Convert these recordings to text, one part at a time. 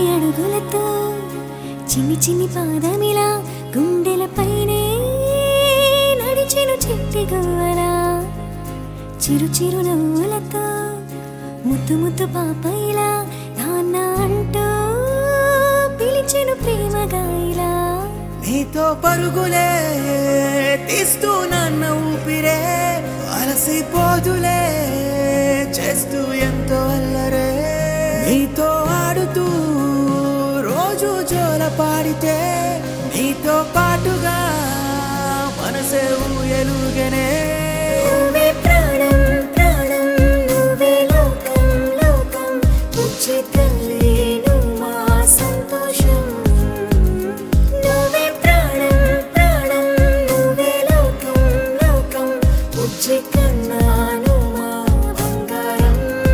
అడుగులతో చిన్ని చిన్ని పాదమిలా గుండెలపైనే నడిచెను చిట్టి గవ్వలా చిరు చిరు నవ్వులతో ముద్దు ముద్దు పాపయిలా నాన్న అంటూ పిలిచెను ప్రేమగా ఇలా నీతో పరుగులే తీస్తూ నన్న ఊపిరే అలసిపోదులే చేస్తూ ఎంతో అల్లరే నీతో ఆడుతూ రోజు జోల పాడితే నీతో పాటుగా మనసే ఊయలుగనే నువ్వే ప్రాణం ప్రాణం నువ్వే లోకం లోకం పుచ్చి తల్లి నువ్వు మా సంతోషం నువ్వే ప్రాణం ప్రాణం నువ్వే లోకం లోకం పుచ్చి కన్నా నువ్వు మా బంగారం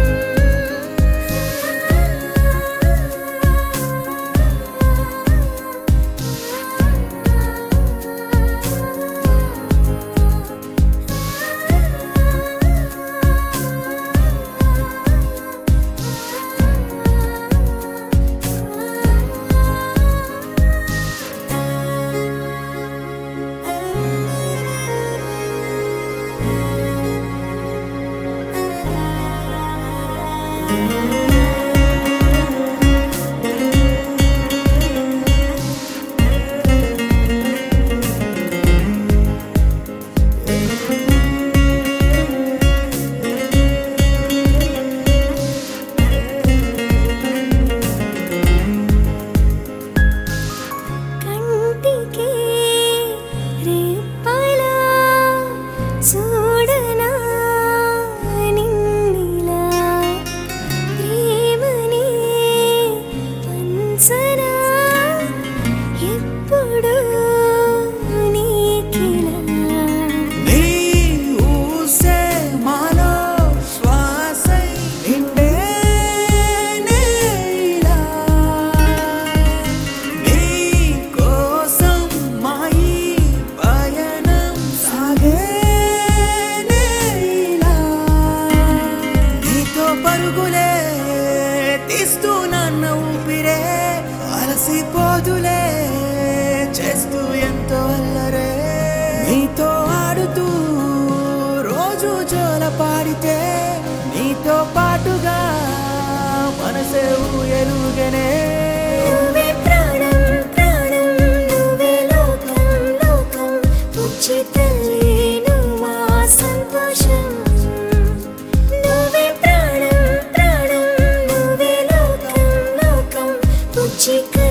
కంటికి రేపలా చూడనా నిన్నిలా ప్రేమని పంచనా ఎప్పుడు నీకిలా నీ ఊసే మాలో శ్వాసై నిండే నేలా. నీ కోసం మా ఈ పయనం సాగే నేలా. నీతో పరుగులే తీస్తూ నన్న ఊపిరే అలసిపోదులే చేస్తూ ఎంతో అల్లరే నీతో ఆడుతూ రోజు జోల పాడితే నీతో పాటుగా మనసే ఊయలుగనే నువ్వే ప్రాణం ప్రాణం నువ్వే లోకం లోకం పుచ్చి తల్లి నువ్వు మా సంతోషం నువ్వే ప్రాణం ప్రాణం నువ్వే లోకం లోకం పుచ్చి